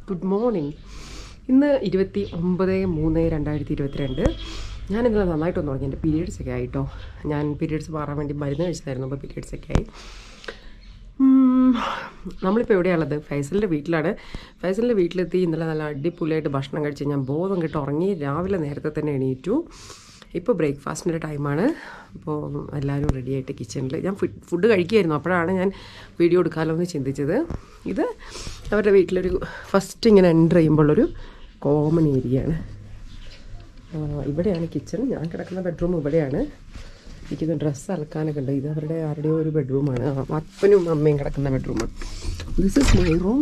Good morning ഇന്ന് ഇരുപത്തി ഒമ്പത് മൂന്ന് രണ്ടായിരത്തി ഇരുപത്തിരണ്ട് ഞാൻ ഇന്നലെ നന്നായിട്ടൊന്ന് തുടങ്ങി എൻ്റെ പീരീഡ്സ് ഒക്കെ ആയിട്ടോ ഞാൻ പീരീഡ്സ് മാറാൻ വേണ്ടി മരുന്ന് കഴിച്ചതായിരുന്നു അപ്പോൾ പീരീഡ്സ് ഒക്കെ ആയി ഉം, നമ്മളിപ്പോൾ എവിടെയാണുള്ളത് ഫൈസലിൻ്റെ വീട്ടിലാണ് ഫൈസലിൻ്റെ വീട്ടിലെത്തി ഇന്നലെ നല്ല അടിപൊളിയായിട്ട് ഭക്ഷണം കഴിച്ച് ഞാൻ ബോധം കിട്ട് ഉറങ്ങി രാവിലെ നേരത്തെ തന്നെ എണീറ്റു ഇപ്പോൾ ബ്രേക്ക്ഫാസ്റ്റിൻ്റെ ടൈമാണ് അപ്പോൾ എല്ലാവരും റെഡിയായിട്ട് കിച്ചണിൽ ഞാൻ ഫുഡ് ഫുഡ് കഴിക്കുമായിരുന്നു അപ്പോഴാണ് ഞാൻ വീഡിയോ എടുക്കാമല്ലോ എന്ന് ചിന്തിച്ചത് ഇത് അവരുടെ വീട്ടിലൊരു ഫസ്റ്റ് ഇങ്ങനെ എൻ്റർ ചെയ്യുമ്പോഴൊരു കോമൺ ഏരിയയാണ് ആ, ഇവിടെയാണ് കിച്ചൺ ഞാൻ കിടക്കുന്ന ബെഡ്റൂം ഇവിടെയാണ് എനിക്കിത് ഡ്രസ്സ് അലക്കാനൊക്കെ ഉണ്ട് ഇത് അവരുടെ ആരുടെയോ ഒരു ബെഡ്റൂമാണ് അപ്പനും അമ്മയും കിടക്കുന്ന ബെഡ്റൂമാണ് ദിസ് ഇസ് മൈ റൂം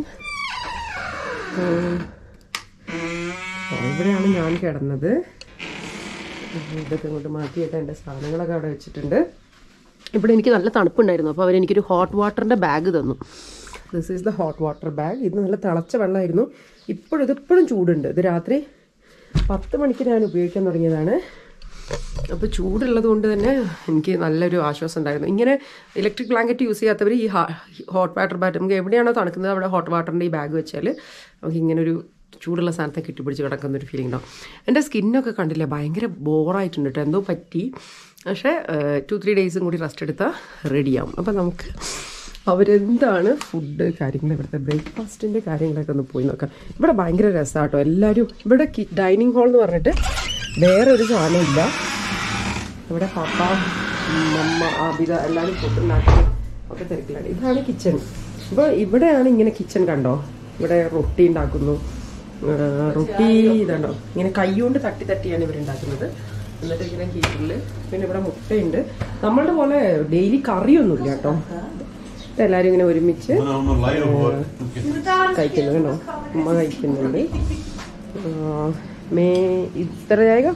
ഇവിടെയാണ് ഞാൻ കിടന്നത് ഇതൊക്കെ ഇങ്ങോട്ട് മാറ്റിയിട്ട് എൻ്റെ സാധനങ്ങളൊക്കെ അവിടെ വെച്ചിട്ടുണ്ട് ഇവിടെ എനിക്ക് നല്ല തണുപ്പുണ്ടായിരുന്നു അപ്പോൾ അവരെനിക്കൊരു ഹോട്ട് വാട്ടറിൻ്റെ ബാഗ് തന്നു this is the hot water bag ഇത് നല്ല തിളച്ച വെള്ളമായിരുന്നു ഇപ്പോഴും ഇതിപ്പോഴും ചൂടുണ്ട് ഇത് രാത്രി പത്ത് മണിക്ക് ഞാൻ ഉപയോഗിക്കാൻ തുടങ്ങിയതാണ് അപ്പോൾ ചൂടുള്ളത് കൊണ്ട് തന്നെ എനിക്ക് നല്ലൊരു ആശ്വാസം ഉണ്ടായിരുന്നു ഇങ്ങനെ ഇലക്ട്രിക് ബ്ലാങ്കറ്റ് യൂസ് ചെയ്യാത്തവർ ഈ ഹോട്ട് വാട്ടർ ബാറ്റ് നമുക്ക് എവിടെയാണോ തണുക്കുന്നത് അവിടെ ഹോട്ട് വാട്ടറിൻ്റെ ഈ ബാഗ് വെച്ചാൽ നമുക്ക് ഇങ്ങനെ ഒരു ചൂടുള്ള സാധനത്തെ കെട്ടിപ്പിടിച്ച് കിടക്കുന്ന ഒരു ഫീലിംഗ് ഉണ്ടാവും എൻ്റെ സ്കിന്നൊക്കെ കണ്ടില്ല ഭയങ്കര ബോറായിട്ടുണ്ട് കേട്ടോ എന്തോ പറ്റി പക്ഷേ ടു ത്രീ ഡേയ്സും കൂടി റെസ്റ്റ് എടുത്താൽ റെഡിയാവും അപ്പം നമുക്ക് അവരെന്താണ് ഫുഡ് കാര്യങ്ങൾ ഇവിടുത്തെ ബ്രേക്ക്ഫാസ്റ്റിൻ്റെ കാര്യങ്ങളൊക്കെ ഒന്ന് പോയി നോക്കാം ഇവിടെ ഭയങ്കര രസമാട്ടോ എല്ലാവരും ഇവിടെ ഡൈനിങ് ഹാൾ എന്ന് പറഞ്ഞിട്ട് വേറെ ഒരു സാധനമില്ല ഇവിടെ പപ്പ മമ്മ ആബിത എല്ലാവരും ഫുഡ് ഉണ്ടാക്കി ഒക്കെ തിരക്കിലാണ് ഇതാണ് കിച്ചൺ അപ്പോൾ ഇവിടെയാണ് ഇങ്ങനെ കിച്ചൺ കണ്ടോ ഇവിടെ റൊട്ടി ഉണ്ടാക്കുന്നു ആ, റൊട്ടി ഇതാണ്ടോ ഇങ്ങനെ കൈകൊണ്ട് തട്ടി തട്ടിയാണ് ഇവർ ഉണ്ടാക്കുന്നത് എന്നിട്ട് ഇങ്ങനെ ഹീറ്ററിൽ പിന്നെ ഇവിടെ മുട്ടയുണ്ട് നമ്മളുടെ പോലെ ഡെയിലി കറിയൊന്നുമില്ല കേട്ടോ ഇതെല്ലാവരും ഇങ്ങനെ ഒരുമിച്ച് കഴിക്കുന്നു കേട്ടോ ഉമ്മ കഴിക്കുന്നുണ്ട് ആ, മേ ഇത്ര ജായക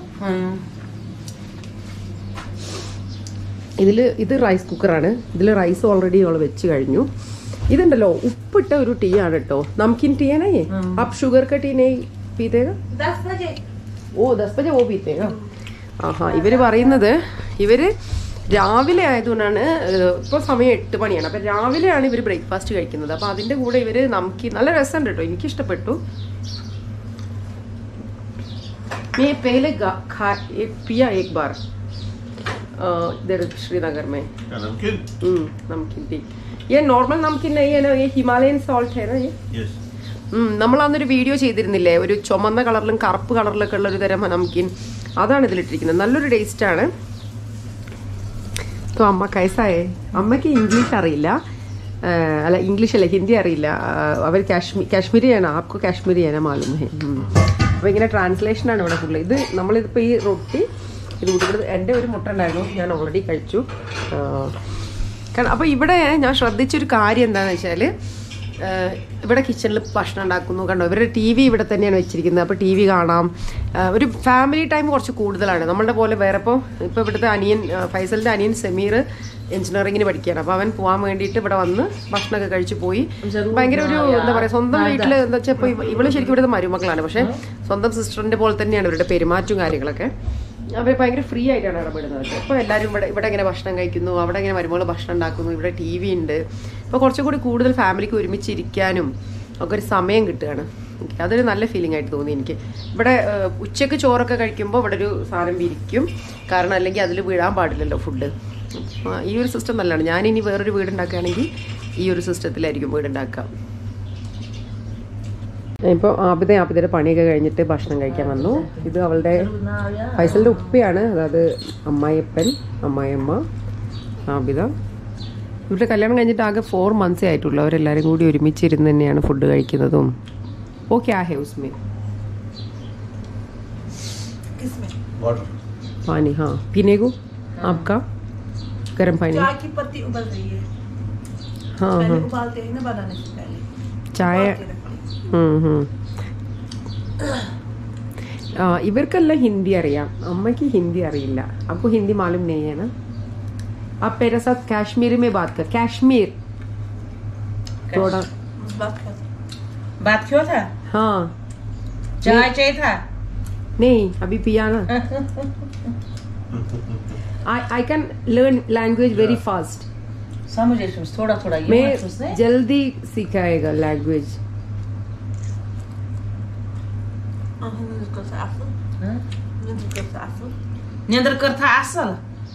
ഇതിൽ ഇത് റൈസ് കുക്കറാണ് ഇതിൽ റൈസ് ഓൾറെഡി നമ്മൾ വെച്ച് കഴിഞ്ഞു ഇതുണ്ടല്ലോ ഉപ്പിട്ട ഒരു ടീ ആണ് കേട്ടോ നംകിൻ ടീ ആണേ അപ്പ് ഷുഗർ का टी नहीं पीतेगा दस बजे ഓ ദസ് ബജെ ഓ പീത്തേगा ആഹാ ഇവര് പറയുന്നത് ഇവര് രാവിലെ ആയതുകൊണ്ടാണ് ഇപ്പോൾ സമയം എട്ട് മണിയാണ് അപ്പം രാവിലെയാണ് ഇവർ ബ്രേക്ക്ഫാസ്റ്റ് കഴിക്കുന്നത് അപ്പം അതിൻ്റെ കൂടെ ഇവർ നമുക്ക് നല്ല രസമുണ്ട് കേട്ടോ എനിക്കിഷ്ടപ്പെട്ടു मैं पहले गा- खा एक पिया एक बार अ, इधर श्रीनगर में नमकीन हम्म, नमकीन टी ये नॉर्मल नमकीन नहीं है ना ये हिमालयन सॉल्ट है ना ये यस ഉം, നമ്മൾ അന്നൊരു വീഡിയോ ചെയ്തിരുന്നില്ലേ ഒരു ചുമന്ന കളറിലും കറുപ്പ് കളറിലൊക്കെ ഉള്ള ഒരു തരം നംകിൻ അതാണ് ഇതിലിട്ടിരിക്കുന്നത് നല്ലൊരു ടേസ്റ്റ് ആണ് तो അമ്മ കൈസായേ അമ്മയ്ക്ക് ഇംഗ്ലീഷ് അറിയില്ല ആ, അല്ല ഇംഗ്ലീഷ് അല്ല ഹിന്ദി അറിയില്ല ആ, അവർ കാശ്മീർ കാശ്മീരിയാണ് ആപ്കോ കാശ്മീരിയാണ് മാലൂം ഹേ അപ്പോൾ ഇങ്ങനെ ട്രാൻസ്ലേഷനാണ് ഇവിടെ ഫുള്ള് ഇത് നമ്മളിതിപ്പോൾ ഈ റൊട്ടി ഇത് കൂട്ടിക്കൂടെ എൻ്റെ ഒരു മുട്ട ഉണ്ടായിരുന്നു ഞാൻ ഓൾറെഡി കഴിച്ചു ആ, കാരണം അപ്പോൾ ഇവിടെ ഞാൻ ശ്രദ്ധിച്ചൊരു കാര്യം എന്താണെന്ന് വെച്ചാൽ ഏഹ് ഇവിടെ കിച്ചണിൽ ഭക്ഷണം ഉണ്ടാക്കുന്നു കണ്ടോ ഇവരുടെ ടി വി ഇവിടെ തന്നെയാണ് വെച്ചിരിക്കുന്നത് അപ്പോൾ ടി വി കാണാം ഏഹ് ഒരു ഫാമിലി ടൈം കുറച്ച് കൂടുതലാണ് നമ്മളുടെ പോലെ വേറെ ഇപ്പോൾ ഇപ്പോൾ ഇവിടുത്തെ അനിയൻ ഏഹ് ഫൈസലിൻ്റെ അനിയൻ സമീർ എഞ്ചിനീയറിംഗിന് പഠിക്കുകയാണ് അപ്പോൾ അവൻ പോകാൻ വേണ്ടിയിട്ട് ഇവിടെ വന്ന് ഭക്ഷണമൊക്കെ കഴിച്ച് പോയി ഭയങ്കര ഒരു എന്താ പറയുക സ്വന്തം വീട്ടിൽ എന്താ വെച്ചാൽ ഇപ്പോൾ ഇവള് ശരിക്കും ഇവിടുത്തെ മരുമക്കളാണ് പക്ഷേ സ്വന്തം സിസ്റ്ററിൻ്റെ പോലെ തന്നെയാണ് ഇവരുടെ പെരുമാറ്റവും കാര്യങ്ങളൊക്കെ അവർ ഭയങ്കര ഫ്രീ ആയിട്ടാണ് ഇടപെടുന്നത് ഇപ്പോൾ എല്ലാവരും ഇവിടെ ഇവിടെ ഇങ്ങനെ ഭക്ഷണം കഴിക്കുന്നു അവിടെ ഇങ്ങനെ വരുമ്പോൾ ഭക്ഷണം ഉണ്ടാക്കുന്നു ഇവിടെ ടി വി ഉണ്ട് ഇപ്പോൾ കുറച്ചും കൂടി കൂടുതൽ ഫാമിലിക്ക് ഒരുമിച്ചിരിക്കാനും ഒക്കെ ഒരു സമയം കിട്ടുകയാണ് എനിക്ക് അതൊരു നല്ല ഫീലിംഗ് ആയിട്ട് തോന്നി എനിക്ക് ഇവിടെ ഏഹ്, ഉച്ചയ്ക്ക് ചോറൊക്കെ കഴിക്കുമ്പോൾ ഇവിടെ ഒരു സാധനം വിരിക്കും കാരണം അല്ലെങ്കിൽ അതിൽ വീഴാൻ പാടില്ലല്ലോ ഫുഡ് ഈ ഒരു സിസ്റ്റം നല്ലതാണ് ഞാനിനി വേറൊരു വീട് ഉണ്ടാക്കുകയാണെങ്കിൽ ഈ ഒരു സിസ്റ്റത്തിലായിരിക്കും വീട് ഉണ്ടാക്കുക ഇപ്പോൾ ആബിത ആബിതയുടെ പണിയൊക്കെ കഴിഞ്ഞിട്ട് ഭക്ഷണം കഴിക്കാൻ വന്നു ഇത് അവളുടെ ഫൈസലിന്റെ ഉപ്പയാണ് അതായത് അമ്മായിയപ്പൻ അമ്മായിയമ്മ ആബിത ഇവരുടെ കല്യാണം കഴിഞ്ഞിട്ട് ആകെ ഫോർ മന്ത്സേ ആയിട്ടുള്ളൂ അവരെല്ലാവരും കൂടി ഒരുമിച്ചിരുന്ന് തന്നെയാണ് ഫുഡ് കഴിക്കുന്നതും ഓക്കെ ആ ഹേ ഉസ്മേ किसमें वाटर पानी हाँ पीने को आपका गर्म पानी चाय की पत्ती उबल रही है हाँ पहले हाँ उबालते हैं ना बनाने से पहले चाय उबाल के रखते हैं। हम्म, हम्म. ആ, ഇവർക്കെല്ലാം ഹിന്ദി അറിയാം അമ്മയ്ക്ക് ഹിന്ദി അറിയില്ല आपको हिंदी मालूम नहीं है ना आप मेरे साथ कश्मीरी में बात कर कश्मीर थोड़ा बात कर बात क्यों था हाँ चाय चाहिए था नहीं अभी पिया ना I I can learn language very fast समझे समझ थोड़ा थोड़ा ये मैं मत उसने जल्दी सिखाएगा language Ah, nu ska jag säga affel. Huh? Nu ska jag säga affel. निंद्र कर था असल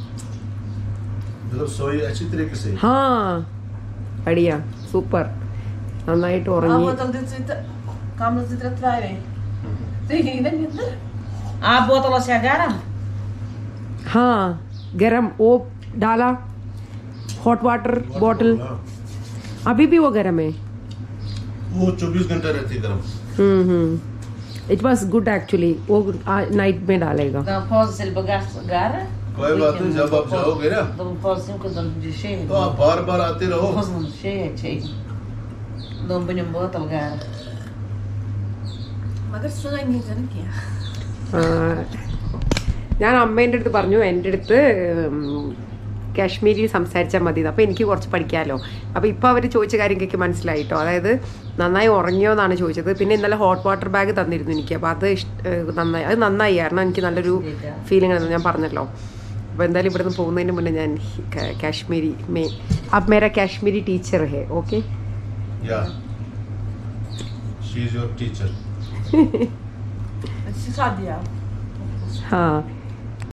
मतलब सोई अच्छी तरीके से ഹാ അടിയ സൂപ്പർ നന്നായിട്ട് Ja, ഉറങ്ങി want dit zitten. Kan dat zitten training? Zie je dat niet? आप बोतल से गरम हाँ गरम वो डाला हॉट वाटर बॉटल हाँ। अभी भी वो गरम है वो 24 घंटे रहती है गर्म hmm hmm it was good actually वो नाइट में डालेगा Dan pauze se ele bagaço gara. कोई बात नहीं जब आप जाओगे ना Dan pauze sim que dan de cheio. तो आप बार बार आते रहो Pauze não cheio, cheio. Dan ben je botel gara. Maar dat is zo lang niet een keer. ആ, ഞാൻ അമ്മേൻ്റെ അടുത്ത് പറഞ്ഞു എൻ്റെ അടുത്ത് ഉം, കാശ്മീരി സംസാരിച്ചാൽ മതി അപ്പോൾ എനിക്ക് കുറച്ച് പഠിക്കാമല്ലോ അപ്പോൾ ഇപ്പോൾ അവർ ചോദിച്ച കാര്യങ്ങൾക്ക് മനസ്സിലായിട്ടോ അതായത് നന്നായി ഉറങ്ങിയോ എന്നാണ് ചോദിച്ചത് പിന്നെ ഇന്നലെ ഹോട്ട് വാട്ടർ ബാഗ് തന്നിരുന്നു എനിക്ക് അപ്പോൾ അത് ഇഷ്ട ഏഹ് നന്നായി അത് നന്നായി കാരണം എനിക്ക് നല്ലൊരു ഫീലിംഗ് ആണെന്ന് ഞാൻ പറഞ്ഞല്ലോ അപ്പോൾ എന്തായാലും ഇവിടുന്ന് പോകുന്നതിന് മുന്നേ ഞാൻ ക- കാശ്മീരി മേ അബ് മേര കാശ്മീരി ടീച്ചർ ഹേ ഓക്കെ या she is your teacher Het is Sadia. हाँ